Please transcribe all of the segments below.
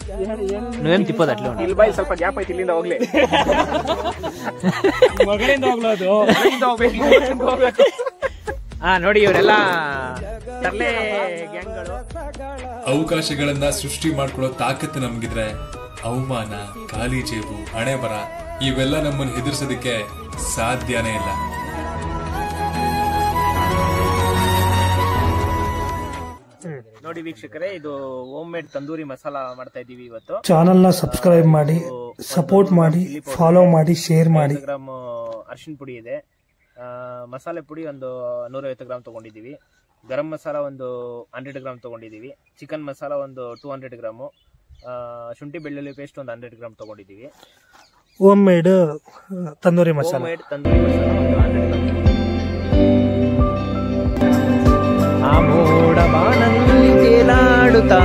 నువ్వేం తిప్పదు అట్లా ఉండు. ಇಲ್ಲಿ ಬಾಯಿ ಸ್ವಲ್ಪ ಗ್ಯಾಪ್ ಐತಿ ಇಲ್ಲಿಂದ ಹೋಗ್ಲಿ ಮಗಳಿಂದ ಹೋಗ್ಲೋದು ಇಲ್ಲಿಂದ ಹೋಗ್ಬೇಕು ಇಲ್ಲಿಂದ ಹೋಗ್ಬೇಕು ಹಾ ನೋಡಿ ಇವರೆಲ್ಲ ತರ್ಲೆ ಗ್ಯಾಂಗ್ಗಳು ಅವಕಾಶಗಳನ್ನ ಸೃಷ್ಟಿ ಮಾಡ್ಕೊಳ್ಳೋ ತಾಕತ್ತು ನಮ್ಗಿದ್ರೆ ಅವಮಾನ ಖಾಲಿ ಜೇಬು ಹಣೆ ಬರ ಇವೆಲ್ಲ ನಮ್ಮನ್ನು ಹೆದರ್ಸೋದಕ್ಕೆ ಸಾಧ್ಯನೇ ಇಲ್ಲ ನೋಡಿ ವೀಕ್ಷಕರೇ ಇದು ಹೋಮ್ ಮೇಡ್ ತಂದೂರಿ ಮಸಾಲಾ ಮಾಡ್ತಾ ಇದೀವಿ ಇವತ್ತು ಚಾನಲ್ ನ ಸಬ್ಸ್ಕ್ರೈಬ್ ಮಾಡಿ ಸಪೋರ್ಟ್ ಮಾಡಿ ಫಾಲೋ ಮಾಡಿ ಶೇರ್ ಮಾಡಿ ಗ್ರಾಮ್ ಅರಿಶಿನ ಪುಡಿ ಇದೆ ಆ, ಮಸಾಲೆ ಪುಡಿ ಒಂದು ನೂರೈವತ್ತು ಗ್ರಾಮ್ ತಗೊಂಡಿದ್ದೀವಿ ಗರಂ ಮಸಾಲ ಒಂದು ಹಂಡ್ರೆಡ್ ಗ್ರಾಮ್ ತಗೊಂಡಿದ್ದೀವಿ ಚಿಕನ್ ಮಸಾಲ ಒಂದು ಟೂ ಹಂಡ್ರೆಡ್ ಗ್ರಾಮು ಆ, ಶುಂಠಿ ಬೆಳ್ಳುಳ್ಳಿ ಪೇಸ್ಟ್ ಒಂದು ಹಂಡ್ರೆಡ್ ಗ್ರಾಮ್ ತಗೊಂಡಿದ್ದೀವಿ home made tandoori home masala made tandoori masala ಒಂದು ಹಂಡ್ರೆಡ್ ಗ್ರಾಮ್ ಆ ಮೋಡ ಬಾನಲ್ಲಿ ತೇಲಾಡುತ್ತಾ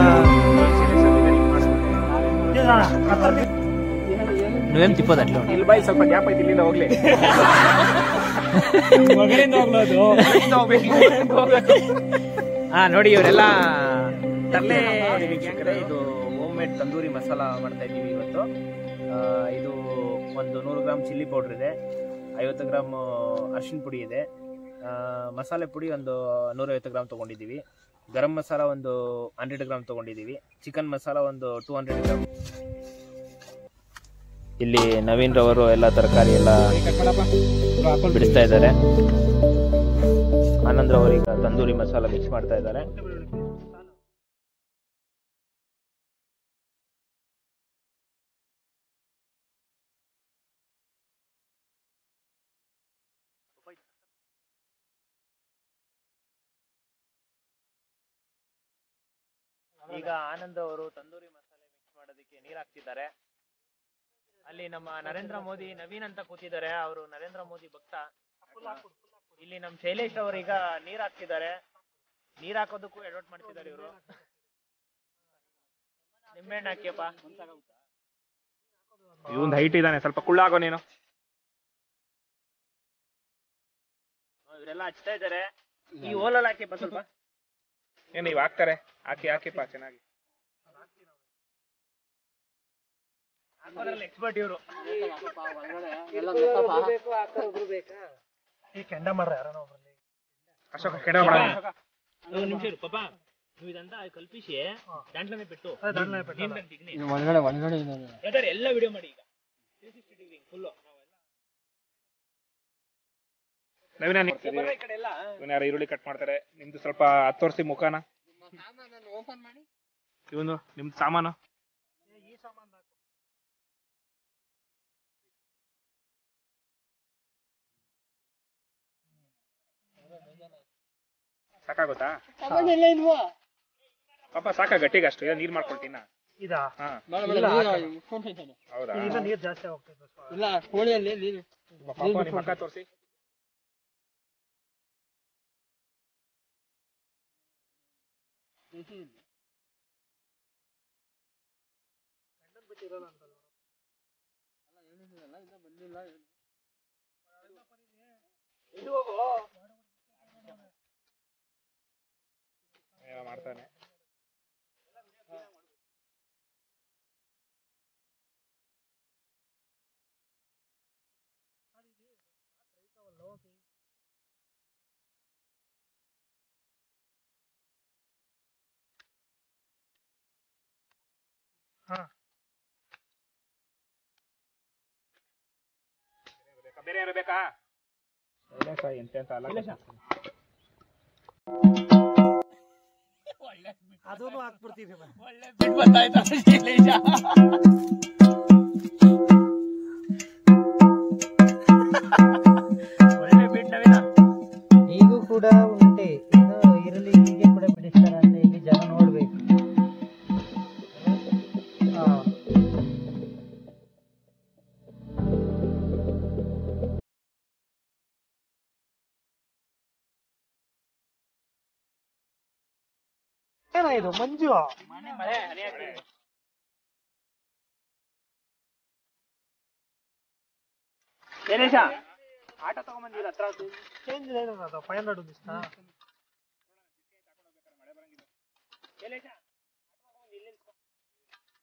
నువ్వేం తిప్పదు అట్లా ఉండు. ಇಲ್ಲಿ ಬಾಯಿ ಸ್ವಲ್ಪ ಗ್ಯಾಪ್ ಐತಿ ಇಲ್ಲಿಂದ ಹೋಗ್ಲಿ ಮಗಳಿಂದ ಹೋಗ್ಲೋದು ಇಲ್ಲಿಂದ ಹೋಗ್ಬೇಕು ಇಲ್ಲಿಂದ ಹೋಗ್ಬೇಕು ಹಾ ನೋಡಿ ಇವರೆಲ್ಲ ತರ್ಲೆ ವೀಕ್ಷಕರೇ ಇದು ಹೋಮ್ ಮೇಡ್ ತಂದೂರಿ ಮಸಾಲ ಮಾಡ್ತಾ ಇದ್ದೀವಿ ಇವತ್ತು ಆ, ಇದು ಒಂದು ನೂರು ಗ್ರಾಮ್ ಚಿಲ್ಲಿ ಪೌಡರ್ ಇದೆ ಐವತ್ತು ಗ್ರಾಮ್ ಅರಿಶಿನ ಪುಡಿ ಇದೆ ಆ, ಮಸಾಲೆ ಪುಡಿ ಒಂದು ನೂರೈವತ್ತು ಗ್ರಾಮ್ ತಗೊಂಡಿದ್ದೀವಿ ಗರಂ ಮಸಾಲ ಒಂದು ಹಂಡ್ರೆಡ್ ಗ್ರಾಮ್ ತಗೊಂಡಿದ್ದೀವಿ ಚಿಕನ್ ಮಸಾಲ ಒಂದು ಟೂ ಹಂಡ್ರೆಡ್ ಗ್ರಾಮ್ ಇಲ್ಲಿ ನವೀನ್ ರವರು ಎಲ್ಲ ತರಕಾರಿ ಎಲ್ಲ ಬಿಡಿಸ್ತಾ ಇದ್ದಾರೆ ಆನಂದ್ ರವರು ಈಗ ತಂದೂರಿ ಮಸಾಲ ಮಿಕ್ಸ್ ಮಾಡ್ತಾ ಇದ್ದಾರೆ ಈಗ ಆನಂದ್ ಅವರು ತಂದೂರಿ ಮಸಾಲೆ ಮಿಕ್ಸ್ ಮಾಡೋದಕ್ಕೆ ನೀರ್ ಹಾಕ್ತಿದ್ದಾರೆ ಅಲ್ಲಿ ನಮ್ಮ ನರೇಂದ್ರ ಮೋದಿ ನವೀನ್ ಅಂತ ಕೂತಿದ್ದಾರೆ ಅವರು ನರೇಂದ್ರ ಮೋದಿ ಭಕ್ತ ಇಲ್ಲಿ ನಮ್ಮ ಶೈಲೇಶ್ ಅವರು ಈಗ ನೀರ್ ಹಾಕ್ತಿದ್ದಾರೆ ನೀರ್ ಹಾಕೋದಕ್ಕೂ ಎಡವಟ್ ಮಾಡ್ತಿದ್ದಾರೆ ಇವರು ನಿಂಬೆಹಣ್ಣು ಹಾಕಿಯಪ್ಪ ಇವನ್ ಹೈಟ್ ಇದ್ದಾನೆ ಸ್ವಲ್ಪ ಕುಳ್ಳಾಗೋ ನೀನು ಇವರೆಲ್ಲ ಹಚ್ತಾ ಇದ್ದಾರೆ ಈ ಓಲಲ್ಲಿ ಹಾಕಿಯಪ್ಪ ಸ್ವಲ್ಪ ಏನು ಇವ್ ಹಾಕ್ತಾರೆ ಹಾಕಿ ಹಾಕಿಪ್ಪ ಚೆನ್ನಾಗಿ ಹಾಕೋದ್ರಲ್ಲಿ ಎಕ್ಸ್ಪರ್ಟ್ ಇವರು ಈ ಕೆಂಡ ಮಾಡ್ರ ಯಾರನ್ನ ಒಬ್ರಲ್ಲಿ ಅಶೋಕ ಕೆಡ ಬೇಡ ಒಂದು ನಿಮಿಷ ಇರು ಪಾಪ ನೀವು ಇದಂతా ಕಲ್ಪಿಸಿ ದಾಂಟ್ಲನೆ ಬಿಟ್ಟು ಒಳಗಡೆ ಒಳಗಡೆ ಇದ್ದಾನೆ ಯಾವ್ದಾರು ಎಲ್ಲ ವಿಡಿಯೋ ಮಾಡಿ ಈಗ three sixty degree full Naveena ಇವನ್ ಯಾರು ಈರುಳ್ಳಿ ಕಟ್ ಮಾಡ್ತಾರೆ ನಿಮ್ದು ಸ್ವಲ್ಪ ಹತ್ತೋರ್ಸಿ ಮುಖಾನ ಇವನು ನಿಮ್ದು ಸಾಮಾನು ಸಾಕಾಗುತ್ತಾ ಪಾಪ ಸಾಕ ಗಟ್ಟಿಗೆ ಅಷ್ಟು ಇಲ್ಲ ನೀರ್ ಮಾಡ್ಕೊಳ್ತೀನ ಇದಾ ಹಾ ಇಲ್ಲ ಹೌದಾ ಈಗ ನೀರ್ ಜಾಸ್ತಿ ಹೋಗ್ತೈತೆ ಇಲ್ಲ ಕೋಳಿಯಲ್ಲಿ ನೀರು ಪಾಪ ನಿಮ್ಮ ಅಕ್ಕ ತೋರಿಸಿ ಏನೋ ಮಾಡ್ತಾನೆ ಬೇರೆ ಯಾರು ಬೇಕಾ ಎಂತ ಅಂತ ಅಲ್ಲ ಅದನ್ನು ಹಾಕ್ಬಿಡ್ತೀವಿ ಒಳ್ಳೆ ಬಿಡ್ ನವೀನ ಈಗೂ ಕೂಡ ಉಂಟೆ ಇದು ಇರಲಿ ಹೀಗೆ ಕೂಡ ಬಿಡಿಸ್ತಾರೆ ಅಂತ ಇಲ್ಲಿ ಜನ ನೋಡ್ಬೇಕು ಹಾ. ಏನ ಇದು ಮಂಜು ಮಳೆ ಹನಿ ಆಗ್ತಿದೆ. ಶೈಲೇಶ ಆಟ ತಗೊಂಬಂದಿರ ಹತ್ರ ಚೇಂಜ್ ಏನದ five hundred rupees Shailesha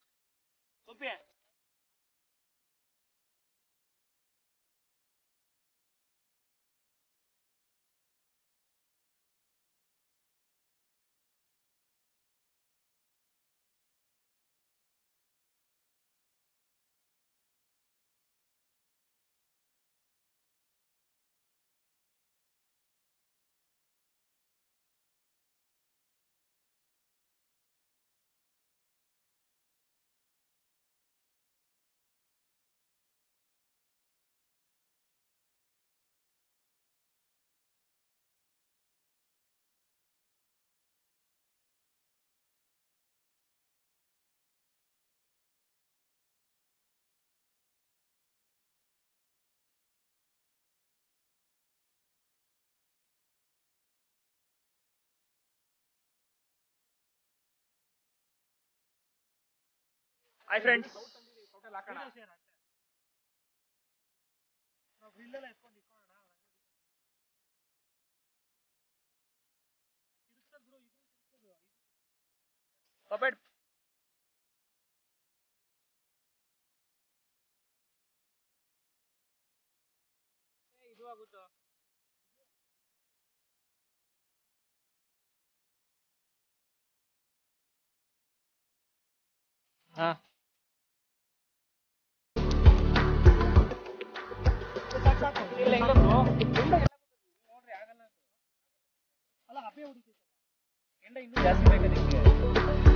hi friends ಹಾ ಜಾಸ್ತಿ ಬೇಕಾ ನಿಮ್ಗೆ